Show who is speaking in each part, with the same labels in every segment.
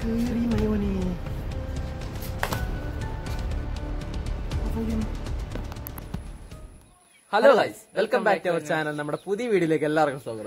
Speaker 1: കേറി മയോനെ hello guys welcome back to our channel നമ്മുടെ പുതിയ വീഡിയോയിലേക്ക് എല്ലാവർക്കും സ്വാഗതം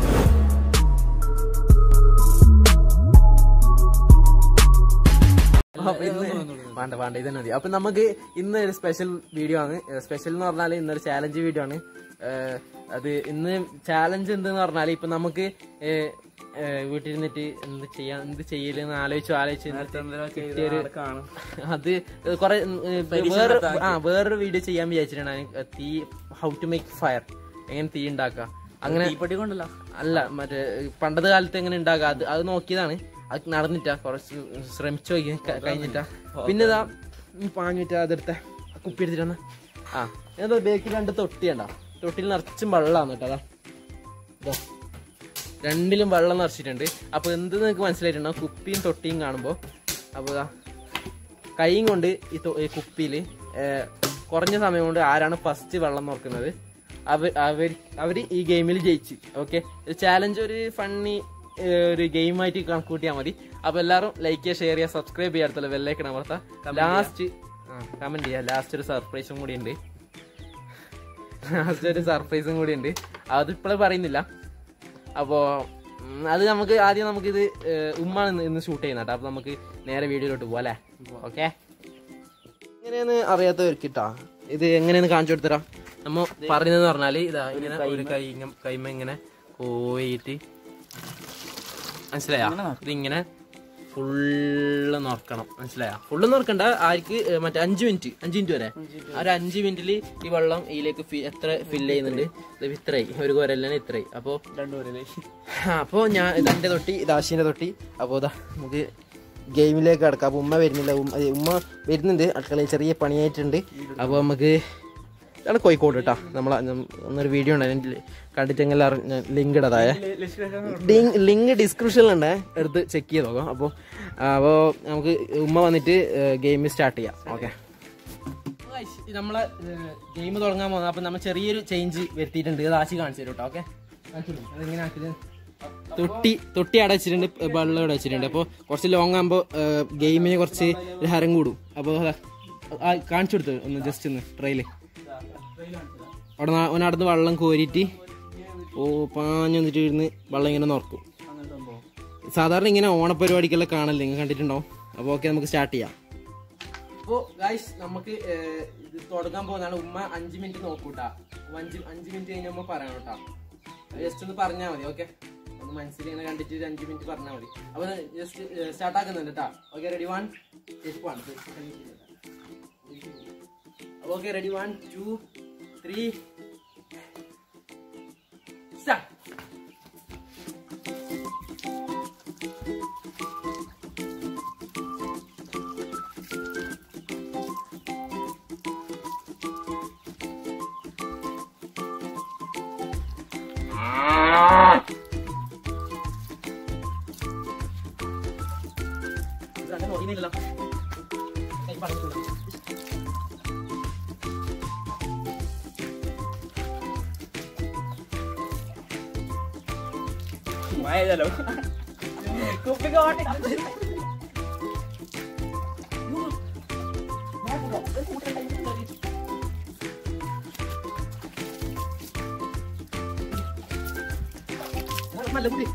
Speaker 1: അപ്പൊ ഇന്ന് വേണ്ട വേണ്ട ഇതന്നെ മതി അപ്പൊ നമുക്ക് ഇന്ന് ഒരു സ്പെഷ്യൽ വീഡിയോ ആണ് സ്പെഷ്യൽ എന്ന് പറഞ്ഞാൽ ഇന്നൊരു ചാലഞ്ച് വീഡിയോ ആണ് ഏഹ് അത് ഇന്ന് ചാലഞ്ച് എന്തെന്ന് പറഞ്ഞാൽ ഇപ്പൊ നമുക്ക് ഏഹ് ഏഹ് വീട്ടിലിരുന്നിട്ട് എന്ത് ചെയ്യാം എന്ത് ചെയ്യലെന്ന് ആലോചിച്ചു ആലോചിച്ച് കിട്ടിയൊരു അത് കൊറേ വേറെ ആ വേറൊരു വീഡിയോ ചെയ്യാൻ വിചാരിച്ചിട്ടാണ് ഞാൻ തീ ഹൗ ടു മേക്ക് ഫയർ എങ്ങനെ തീ ഉണ്ടാക്കുക അങ്ങനെ
Speaker 2: കൊണ്ടല്ലോ
Speaker 1: അല്ല മറ്റേ പണ്ടത്തെ കാലത്ത് എങ്ങനെ ഉണ്ടാക്കുക അത് അത് നോക്കിയതാണ് അത് നടന്നിട്ടാ കുറച്ച് ശ്രമിച്ചു നോക്കി ക- കഴിഞ്ഞിട്ടാ പിന്നെ ഇതാ പാഞ്ഞിട്ടാ അതെടുത്ത കുപ്പി എടുത്തിട്ടാണ് ആ ഏതോ ബേക്കിൽ രണ്ട് തൊട്ടിയണ്ട തൊട്ടിയിൽ നിറച്ചും വെള്ളമാണ് കേട്ടോ അതാ ഇതാ രണ്ടിലും വെള്ളം നിറച്ചിട്ടുണ്ട് അപ്പൊ എന്ത് നിങ്ങൾക്ക് മനസ്സിലായിട്ടുണ്ടാവും കുപ്പിയും തൊട്ടിയും കാണുമ്പോൾ അപ്പോൾ ഇതാ കൈയും കൊണ്ട് ഈ തൊ- ഈ കുപ്പിയിൽ കുറഞ്ഞ സമയം കൊണ്ട് ആരാണ് ഫസ്റ്റ് വെള്ളം നോക്കുന്നത് അവർ അവർ അവർ ഈ ഗെയിമിൽ ജയിച്ചു ഓക്കെ ചാലഞ്ച് ഒരു ഫണ്ണി ഒരു ഗെയിമായിട്ട് കണക്കൂട്ടിയാൽ മതി അപ്പൊ എല്ലാവരും ലൈക്ക് ചെയ്യുക ഷെയർ ചെയ്യുക സബ്സ്ക്രൈബ് ചെയ്യുക അടുത്തുള്ള വെല്ലേക്ക് അമർത്താം ലാസ്റ്റ് കമന്റ് ചെയ്യുക ലാസ്റ്റ് ഒരു സർപ്രൈസും കൂടി ഉണ്ട് ലാസ്റ്റ് ഒരു സർപ്രൈസും കൂടി ഉണ്ട് അതിപ്പോഴും പറയുന്നില്ല അപ്പോ ഉം, അത് നമുക്ക് ആദ്യം നമുക്കിത് ഏഹ്, ഉമ്മാണ് ഇന്ന് ഇന്ന് ഷൂട്ട് ചെയ്യുന്നത് അപ്പൊ നമുക്ക് നേരെ വീഡിയോയിലോട്ട് പോവാം അല്ലേ ഓക്കെ എങ്ങനെയാന്ന് അറിയാത്തവർക്കിട്ടാ ഇത് എങ്ങനെയാന്ന് കാണിച്ചു കൊടുത്തരാ നമ്മ പറയുന്നതെന്ന് പറഞ്ഞാല് ഇതാ ഇങ്ങനെ ഒരു കൈ ഇങ്ങ- കൈമ ഇങ്ങനെ പോയിട്ട് മനസ്സിലായാ ഇതിങ്ങനെ ഫുള്ള് നോക്കണം മനസ്സിലായാ ഫുള്ള് നോക്കണ്ട ആർക്ക് ഏഹ്, മറ്റേ അഞ്ച് മിനിറ്റ് അഞ്ച് മിനിറ്റ് വരെ ആ ഒരു അഞ്ച് മിനിറ്റിൽ ഈ വെള്ളം ഇതിലേക്ക് ഫി- എത്ര ഫില്ല് ചെയ്യുന്നുണ്ട് ഇത് ഇത്രയായി ഒരു കോരല്ലാണ് ഇത്രയായി അപ്പോ
Speaker 2: രണ്ടുപേരല്ലേ
Speaker 1: ആ, അപ്പോ ഞാൻ ഇതെന്റെ തൊട്ടി ഇതാശിന്റെ തൊട്ടി അപ്പോ ഇതാ നമുക്ക് ഗെയിമിലേക്ക് കിടക്കാം അപ്പൊ ഉമ്മ വരുന്നില്ല ഉമ്മ ഏ, ഉമ്മ വരുന്നുണ്ട് അടുക്കളയിൽ ചെറിയ പണിയായിട്ടുണ്ട് അപ്പൊ നമുക്ക് ഇതാണ് കോഴിക്കോട് കേട്ടാ നമ്മളെ നം- ഒന്നൊരു വീഡിയോ ഉണ്ട് അതിന്റെ കണ്ടിട്ട് എല്ലാവരും ലിങ്ക് ഇടതായ ലിങ്ക് ഡിസ്ക്രിപ്ഷനിലുണ്ട് എടുത്ത് ചെക്ക് ചെയ്ത് നോക്കാം അപ്പോൾ അപ്പോൾ നമുക്ക് ഉമ്മ വന്നിട്ട് ഗെയിം സ്റ്റാർട്ട് ചെയ്യാം ഓക്കെ നമ്മളെ ഗെയിം തുടങ്ങാൻ പോകുന്നത് അപ്പം നമ്മൾ ചെറിയൊരു ചേഞ്ച് വരുത്തിയിട്ടുണ്ട് ഇത് ആശി കാണിച്ചു തരും കേട്ടോ ഓക്കെ അതെങ്ങനെ ആക്കിയത് തൊട്ടി തൊട്ടി അവിടെ വെച്ചിട്ടുണ്ട് വെള്ളം ഇവിടെ വെച്ചിട്ടുണ്ട് അപ്പോൾ കുറച്ച് ലോങ് ആകുമ്പോൾ ഗെയിമിന് കുറച്ച് ഒരു ഹരം കൂടും അപ്പോൾ കാണിച്ചു കൊടുത്തു ഒന്ന് ജസ്റ്റ് ഒന്ന് ട്രെയില് അവിടെ നടന്ന് വെള്ളം കോരിയിട്ട് ഓ പാഞ്ഞു വന്നിട്ട് ഇരുന്ന് വെള്ളം ഇങ്ങനെ നോർക്കും സാധാരണ ഇങ്ങനെ ഓണപരിപാടിക്കെല്ലാം കാണല്ലേ നിങ്ങൾ കണ്ടിട്ടുണ്ടോ അപ്പോൾ ഓക്കെ നമുക്ക് സ്റ്റാർട്ട് ചെയ്യാം അപ്പോൾ ഗായ്സ് നമുക്ക് ഏഹ്, ഇത് തുടങ്ങാൻ പോകുന്നതാണ് ഉമ്മ അഞ്ച് മിനിറ്റ് നോക്കൂട്ടാ അഞ്ച് അഞ്ച് മിനിറ്റ് കഴിഞ്ഞ് ഉമ്മ പറയണം കേട്ടാ ജസ്റ്റ് ഒന്ന് പറഞ്ഞാൽ മതി ഓക്കെ ഒന്ന് മനസ്സിൽ ഇങ്ങനെ കണ്ടിട്ട് ഒരു അഞ്ച് മിനിറ്റ് പറഞ്ഞാൽ മതി അപ്പോൾ ജസ്റ്റ് സ്റ്റാർട്ട് ആക്കുന്നുണ്ട് കേട്ടാ okay ready one one okay ready one two three start അങ്ങനെ നോക്കിയില്ലല്ലോ കൈ പറഞ്ഞിട്ടില്ല
Speaker 2: മഴയല്ലോ
Speaker 1: നല്ല കുട്ടി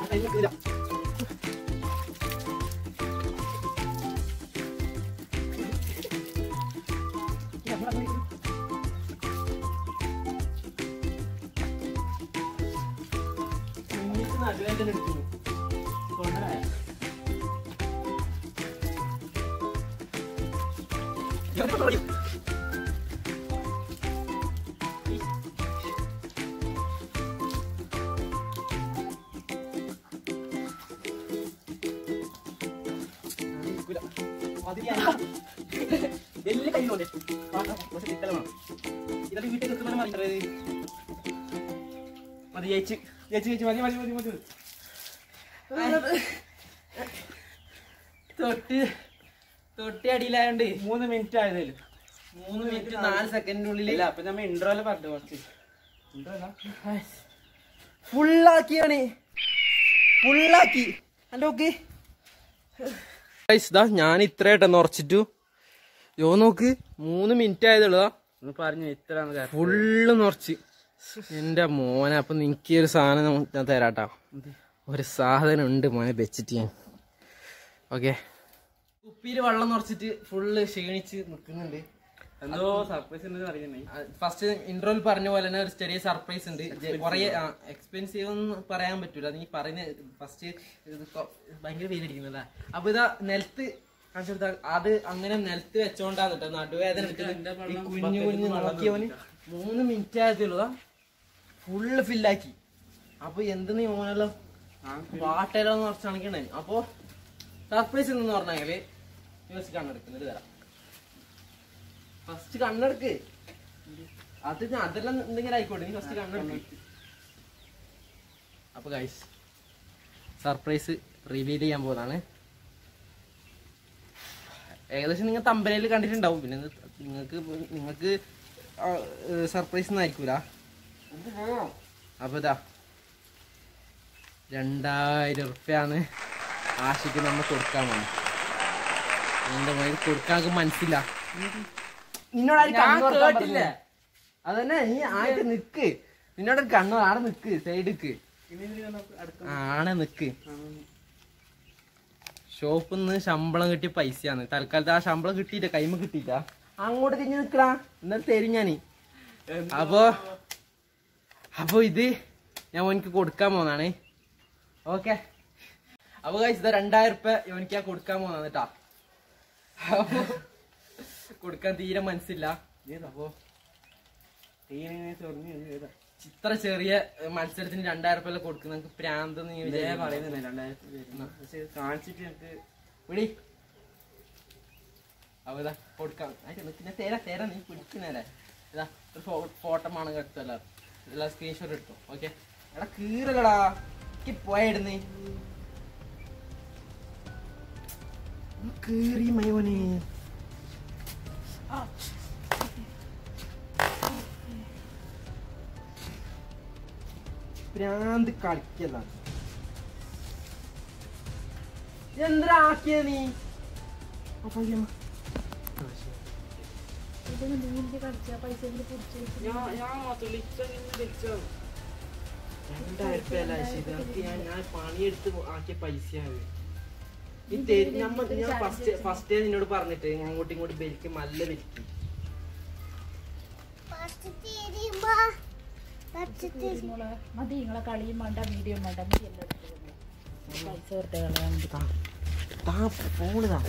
Speaker 1: വലിയ കൈ കൊണ്ട് ഇതൊക്കെ വീട്ടിൽ എത്തുമ്പോൾ മതി മതി ചേച്ചി ചേച്ചി ചേച്ചി മതി മതി മതി മതി തൊട്ട് തൊട്ടി അടിയിലായോണ്ട്
Speaker 2: മൂന്ന് മിനിറ്റ് ആയതല്ലേ
Speaker 1: മൂന്ന് മിനിറ്റ് നാല് സെക്കൻഡിനുള്ളിൽ
Speaker 2: ഇല്ല അപ്പൊ നമ്മ ഇൻട്രോയില് പറഞ്ഞു കുറച്ച്
Speaker 1: ഫുള്ളാക്കിയാണ് ഫുള്ളാക്കി അല്ല ഓക്കെ Guys, ദാ ഞാൻ ഇത്രയായിട്ടെന്ന് ഉറച്ചിട്ടു യോ നോക്ക് മൂന്ന് മിനിറ്റ് ആയതുള്ളതാ
Speaker 2: ഒന്ന് പറഞ്ഞു ഇത്ര
Speaker 1: ഫുള്ള് നിറച്ച് എന്റെ മോനെ അപ്പൊ നിനക്ക് ഒരു സാധനം ഞാൻ തരാട്ടാ ഒരു സാധനം ഉണ്ട് മോനെ വെച്ചിട്ട് ഞാൻ ഓക്കെ കുപ്പിയില് വെള്ളം നിറച്ചിട്ട് ഫുള്ള് ക്ഷീണിച്ച് നിൽക്കുന്നുണ്ട്
Speaker 2: എന്തോ സർപ്രൈസ് ഉണ്ടെന്ന് അറിയുന്നേ
Speaker 1: ഫസ്റ്റ് ഇൻട്രോയിൽ പറഞ്ഞ പോലെ തന്നെ ഒരു ചെറിയ സർപ്രൈസ് ഉണ്ട് കുറെ എക്സ്പെൻസീവ് എന്ന് പറയാൻ പറ്റൂല നീ പറയുന്ന ഫസ്റ്റ് ഭയങ്കര വെയിലടിക്കുന്നല്ല അപ്പൊ ഇതാ നിലത്ത് കാണിച്ചു കൊടുത്താ അത് അങ്ങനെ നിലത്ത് വെച്ചോണ്ടാണ് കേട്ടോ നടുവേദന എടുക്കുന്നത്. ഈ കുഞ്ഞു കുഞ്ഞു നോക്കിയവന് മൂന്ന് മിനിറ്റ് ആയതുള്ളൂ ഫുള്ള് ഫില്ലാക്കി അപ്പൊ എന്ത് നീ മോനല്ലോ വാട്ടേലോ എന്ന് കുറച്ചാണിക്കണേ അപ്പൊ സർപ്രൈസ് എന്ന് പറഞ്ഞാല് ന്യൂസ് കണ്ണെടുക്കുന്നത് തരാം ഫസ്റ്റ് കണ്ണെടുക്ക് അത് ഞാൻ- അതെല്ലാം എന്തെങ്കിലും ആയിക്കോട്ടെ നീ ഫസ്റ്റ് കണ്ണെടുക്ക് അപ്പൊ ഗൈസ് സർപ്രൈസ് റിവീൽ ചെയ്യാൻ പോകുന്നതാണ് ഏകദേശം നിങ്ങൾ തമ്പനയിൽ കണ്ടിട്ടുണ്ടാവും പിന്നെ ഇത് നിങ്ങൾക്ക് നിങ്ങൾക്ക് സർപ്രൈസ് ഒന്നും ആയിരിക്കൂല അപ്പൊ ഇതാ രണ്ടായിരം ഉറുപ്പ്യാണ് ആശയ്ക്ക് നമ്മൾ കൊടുക്കാൻ വന്നു എന്റെ മോനെ കൊടുക്കാൻ മനസ്സില്ല നിന്നോട് ആരും കണ്ണ് തുറക്കാൻ പറഞ്ഞില്ലേ? അതന്നെ നീ ആയിട്ട് നിക്ക് നിന്നോട് ഒരു കണ്ണു ആടെ നിക്ക് സൈഡിക്ക് ആടെ നിക്ക് ഷോപ്പിൽ നിന്ന് ശമ്പളം കിട്ടിയ പൈസയാണ് തൽക്കാലത്ത് ആ ശമ്പളം കിട്ടിയില്ല കൈമ കിട്ടിയില്ല അങ്ങോട്ട് തിരിഞ്ഞ് നിക്കടാ എന്നിട്ട് തരും ഞാന് അപ്പോ അപ്പൊ ഇത് ഞാൻ ഓനിക്ക് കൊടുക്കാൻ പോന്നാണ് ഓക്കെ അപ്പൊ കഴിച്ചത് രണ്ടായിരം ഉറുപ്പ എനിക്ക് ഞാൻ കൊടുക്കാൻ പോന്നാണ് കേട്ടാ അപ്പൊ കൊടുക്കാൻ തീരെ മനസ്സില്ല അപ്പോ ഇത്ര ചെറിയ മത്സരത്തിന് രണ്ടായിരം ഉറുപ്പ കൊടുക്കുന്ന നമുക്ക് പ്രാന്ത് നീ വിചാരിച്ചു
Speaker 2: പറയുന്നില്ല രണ്ടായിരത്തി വരുന്നു പക്ഷെ കാണിച്ചിട്ട് എനിക്ക്
Speaker 1: വിളി അപ്പൊ ഇതാ കൊടുക്കാം ആയിട്ട് നിക്ക് ഞാൻ തരാ തരാ നീ പിടിക്കുന്നേരെ ഇതാ ഒരു ഫോട്ടോ ആണെങ്കിൽ എടുത്തല്ല എല്ലാ സ്ക്രീൻഷോട്ട് എടുത്തു ഓക്കെ എടാ കീറലടാ എനിക്ക് പോയായിരുന്നേ കീറി മയോനെ ഭ്രാന്ത് കളിക്കല്ല എന്താ ആക്കിയ നീ അപ്പൊ ഈ അമ്മ-
Speaker 2: ഞാൻ ഞാൻ മാത്രം ലിച്ച ലിച്ചോ
Speaker 1: രണ്ടായിരം ഉറുപ്പ്യല്ല ആശിത്. അതൊക്കെ ഞാൻ ഞാൻ പണിയെടുത്ത് ആക്കിയ പൈസയാണ് ഈ തേര് നമ്മ ഞാൻ ഫസ്റ്റ് ഫസ്റ്റ് നിന്നോട് പറഞ്ഞിട്ട് ഞാൻ അങ്ങോട്ടും ഇങ്ങോട്ടും ബെലിക്കും നല്ല ബെലിക്കും
Speaker 3: മതി നിങ്ങളെ കളിയും വേണ്ട വീഡിയോ വേണ്ട മതി എല്ലാം എടുത്തത്. പൈസ വെറുതെ കളയാൻ വേണ്ടി.
Speaker 1: താ താ ഫോണ് താ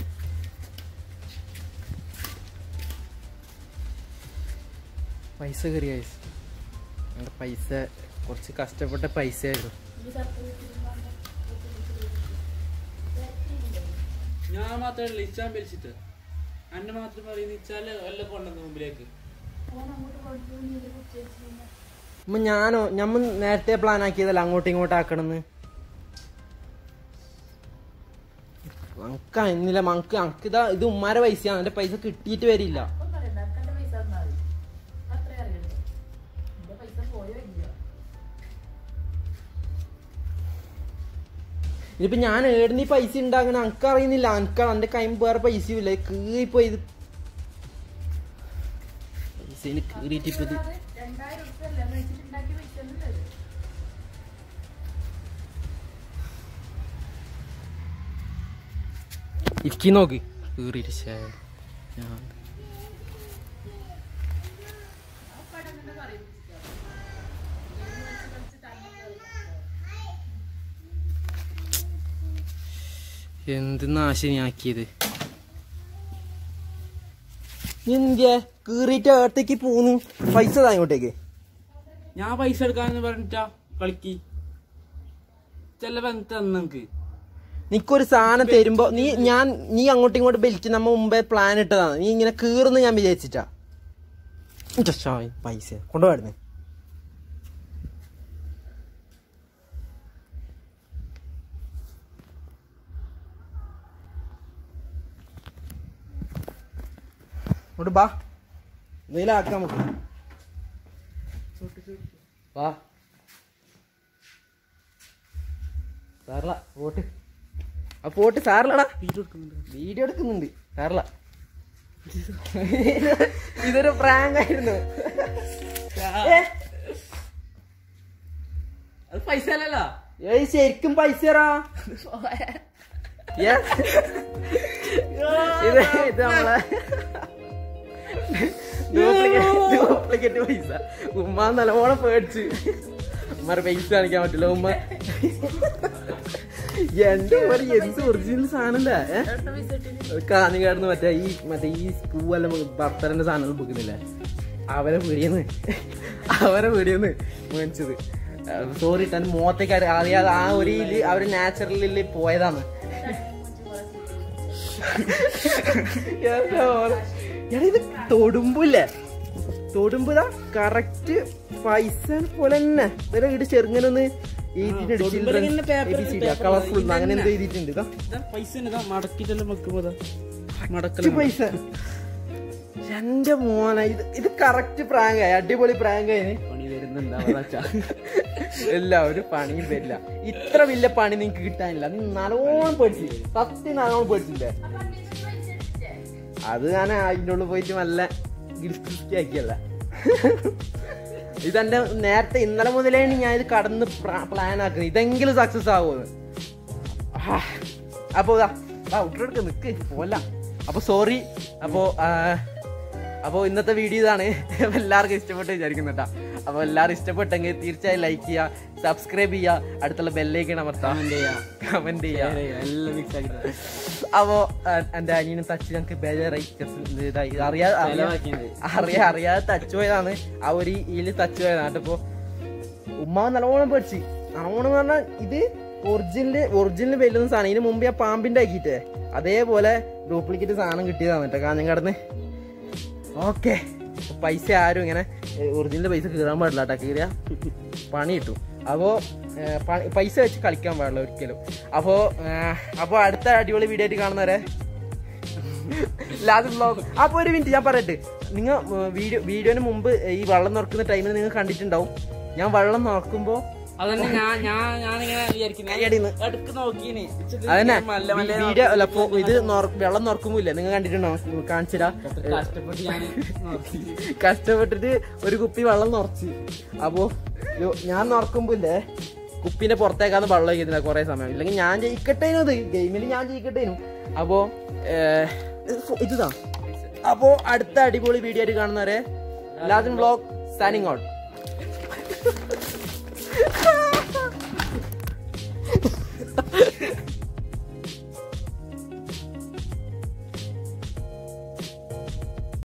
Speaker 1: പൈസ കയറി guys. ഞങ്ങളുടെ പൈസ കുറച്ച് കഷ്ടപ്പെട്ട പൈസ ആയിരുന്നു
Speaker 2: ഞാൻ മാത്രമേ ലിച്ചാൻ വലിച്ചിട്ട് അന്നെ മാത്രം പറയുന്ന ഇച്ചാല് എല്ലാം കൊണ്ടുവന്നു മുമ്പിലേക്ക്
Speaker 1: അമ്മ ഞാനോ ഞമ്മ നേരത്തെ പ്ലാൻ ആക്കിയതല്ല അങ്ങോട്ടും ഇങ്ങോട്ടും ആക്കണമെന്ന് മങ്ക എന്നില്ല മങ്ക് അനക്ക് ഇതാ ഇത് ഉമ്മാരെ പൈസയാണ് എന്റെ പൈസ കിട്ടിയിട്ട് വരില്ല
Speaker 3: ഒന്നും അറിയണ്ട. അനക്ക് എന്റെ പൈസ തന്നാ മതി. അത്രേ അറിയുള്ളൂ. എന്റെ പൈസ പോയോ ഇല്ലയോ?
Speaker 1: ഇനിയിപ്പൊ ഞാൻ ഏടുന്ന ഈ പൈസ ഉണ്ടാക്കണ അനക്ക് അറിയുന്നില്ല അനക്ക് എന്റെ കൈ വേറെ പൈസയും ഇല്ല കീറിപ്പോയി ഇത് പൈസയിൽ കീറിയിട്ട് ഇപ്പൊ ഇത്
Speaker 3: അത് രണ്ടായിരം ഉറുപ്പിക അല്ലേ മേടിച്ചിട്ടുണ്ടാക്കിയ പൈസ അല്ലേ ഇത്?
Speaker 1: ഇരിക്കി നോക്ക് കീറിയിട്ട് ശ്ശേ. ഞാൻ എന്ത് നാശിനിയാക്കിയത് എന്തിയ കീറിയിട്ട് അകത്തേക്ക് പോന്നു പൈസ താ ഇങ്ങോട്ടേക്ക്
Speaker 2: ഞാൻ പൈസ എടുക്കാന്ന് പറഞ്ഞിട്ടാ കളിക്ക് ചെലപ്പോ എന്ത് തന്നെനിക്ക്
Speaker 1: നിക്കൊരു സാധനം തരുമ്പോ നീ ഞാൻ നീ അങ്ങോട്ടും ഇങ്ങോട്ടും ബെൽറ്റ് നമ്മ മുമ്പേ പ്ലാൻ ഇട്ടതാണ് നീ ഇങ്ങനെ കീറുന്ന് ഞാൻ വിചാരിച്ചിട്ടാ ഇന്റെ ഷായ് പൈസ കൊണ്ടുപോയിരുന്നേ ഇങ്ങോട്ട് ബാ വെയിലാക്കാം നമുക്ക് വാ സാറല്ല വോട്ട് ആ പോട്ട് സാറിലടാ
Speaker 2: വീഡിയോ എടുക്കുന്നുണ്ട്
Speaker 1: വീഡിയോ എടുക്കുന്നുണ്ട് സാറില ഇതൊരു പ്രാങ്ക് ആയിരുന്നു ഏ,
Speaker 2: അത് പൈസ അല്ലല്ലോ
Speaker 1: ഏയ് ശരിക്കും പൈസ തരാ ഏ? ഇത് ഇത് നമ്മളെ ഡ്യൂപ്ലിക്കേറ്റ് പൈസ ഉമ്മ നല്ലോണം പേടിച്ച് ഉമ്മ പൈസ കാണിക്കാൻ പറ്റില്ല ഉമ്മ എന്റെ ഉമ്മ എന്ത് ഒറിജിനൽ സാധനല്ലേ കാഞ്ഞങ്ങാടുന്ന് മറ്റേ ഈ മറ്റേ ഈ പൂവെല്ലാം ഭർത്തരന്റെ സാധനങ്ങൾ വെക്കുന്നില്ലേ അവരെ വീടിയെന്ന് അവരെ വീടിയെന്ന് മേടിച്ചത് സോറി തൻ മുഖത്തേക്ക് അറി- അറിയാതെ ആ ഒരു ഇതില് അവര് നാച്ചുറലില് പോയതാണ് എന്താ മോളെ? എടാ ഇത് തൊടുമ്പില്ലേ തൊടുമ്പുതാ കറക്റ്റ് പൈസ പോലെ തന്നെ ഇവരെ വീട് ചെറുങ്ങനൊന്ന്
Speaker 2: തൊടുമ്പുലിങ്ങനെ paper- paper
Speaker 1: കളർഫുൾ
Speaker 2: ഇതന്നെ.
Speaker 1: അങ്ങനെ എന്തോ എഴുതിയിട്ടുണ്ട് ഇതാ
Speaker 2: ഇതാ പൈസ ഇതാ മടക്കിട്ടെല്ലാം വെക്കുമ്പോ ഇതാ
Speaker 1: കുറച്ച്
Speaker 2: മടക്കല
Speaker 1: പൈസ എന്റെ മോനെ ഇത് ഇത് കറക്റ്റ് പ്രാങ്ക് ആയി അടിപൊളി പ്രാങ്ക് ആയി
Speaker 2: പണി വരുന്നുണ്ടാവാ
Speaker 1: എല്ലാവരും പണിയും വരില്ല ഇത്ര വലിയ പണി നിങ്ങക്ക് കിട്ടാനില്ല നീ നല്ലോണം പേടിച്ചില്ലേ സത്യം നല്ലോണം പേടിച്ചില്ലേ അത് ഞാൻ അതിൻ്റെ ഉള്ളിൽ പോയിട്ട് നല്ല ഗിൽസ്റ്റി ആക്കിയല്ല ഇതെന്റെ നേരത്തെ ഇന്നലെ മുതലാണ് ഞാൻ ഇത് കടന്ന് പ്ലാൻ ആക്കുന്നത് ഇതെങ്കിലും സക്സസ് ആവുമെന്ന് ആ, അപ്പൊ ഇതാ ഔട്ടറെടുക്ക് നിക്ക് പോല അപ്പൊ സോറി അപ്പോ ആ, അപ്പോ ഇന്നത്തെ വീഡിയോ ഇതാണ് അപ്പൊ എല്ലാവർക്കും ഇഷ്ടപ്പെട്ട് വിചാരിക്കുന്നു കേട്ടോ അപ്പൊ എല്ലാവരും ഇഷ്ടപ്പെട്ടെങ്കിൽ തീർച്ചയായും ലൈക്ക് ചെയ്യുക സബ്സ്ക്രൈബ് ചെയ്യുക അടുത്തുള്ള ബെല്ലേക്ക് അമർത്താം കമന്റ് ചെയ്യുക
Speaker 2: എല്ലാം മിക്സ് ആക്കി
Speaker 1: അപ്പോ ആ, എന്റെ അനിയനും തച്ച് ഞങ്ങൾക്ക് ബേജാറായി ഇതായി അറിയാതെ
Speaker 2: ചെലവാക്കിയത്.
Speaker 1: അറിയാ അറിയാതെ തച്ചു പോയതാണ് ആ ഒരു ഈല് തച്ചു പോയതാണ് അപ്പൊ ഉമ്മ നല്ലോണം പേടിച്ച് നല്ലോണം പറഞ്ഞാൽ ഇത് ഒറിജിനല് ഒറിജിനൽ വെല്ലുന്ന സാധനം ഇതിന് മുമ്പ് ആ പാമ്പിന്റെ ആക്കിയിട്ടേ അതേപോലെ ഡ്യൂപ്ലിക്കേറ്റ് സാധനം കിട്ടിയതാണ് കേട്ടോ കാഞ്ഞങ്ങാടുന്ന് ഓക്കെ പൈസ ആരും ഇങ്ങനെ ഒറിജിനൽ പൈസ കീറാൻ പാടില്ല കേട്ടോ കീറിയ പണി കിട്ടും അപ്പോ ഏ, പണി- പൈസ വെച്ച് കളിക്കാൻ പാടില്ല ഒരിക്കലും അപ്പോ ഏ, അപ്പോ അടുത്ത അടിപൊളി വീഡിയോ ആയിട്ട് കാണുന്നവരെ ലാസ്റ്റ് ബ്ലോഗ് അപ്പൊ ഒരു മിനിറ്റ് ഞാൻ പറയട്ടെ നിങ്ങൾ വീഡിയോ വീഡിയോന് മുമ്പ് ഈ വെള്ളം നിറക്കുന്ന ടൈമിൽ നിങ്ങൾ കണ്ടിട്ടുണ്ടാവും ഞാൻ വെള്ളം നിറക്കുമ്പോ
Speaker 2: അതന്നെ ഞാൻ ഞാൻ ഞാനിങ്ങനെ വിചാരിക്കുന്നു
Speaker 1: കയ്യടിന്ന്.
Speaker 2: അടുക്ക് നോക്കീന്
Speaker 1: അതന്നെ
Speaker 2: മല്ല മല്ല
Speaker 1: വീഡിയോ അല്ല ഇപ്പൊ ഇത് നൊറ- വെള്ളം നിറക്കുമ്പോ ഇല്ലേ നിങ്ങൾ കണ്ടിട്ടുണ്ടോ കാണിച്ചിരാ
Speaker 2: കഷ്ടപ്പെട്ട് ഞാൻ നോക്കി
Speaker 1: കഷ്ടപ്പെട്ടിട്ട് ഒരു കുപ്പി വെള്ളം നിറച്ച് അപ്പോ യോ- ഞാൻ നിറക്കുമ്പോ ഇല്ലേ കുപ്പിന്റെ പുറത്തേക്കാന്ന് വെള്ളം ഒഴിക്കുന്നില്ല കുറെ സമയം ഇല്ലെങ്കിൽ ഞാൻ ജയിക്കട്ടേനു അത് ഗെയിമിൽ ഞാൻ ജയിക്കട്ടേനു അപ്പോ ഏഹ്, ഇത് ഫോ- ഇതാ അപ്പോ അടുത്ത അടിപൊളി വീഡിയോ ആയിട്ട് കാണുന്നവരെ ലാസിൻ ബ്ലോഗ് സാനിങ് ഔട്ട്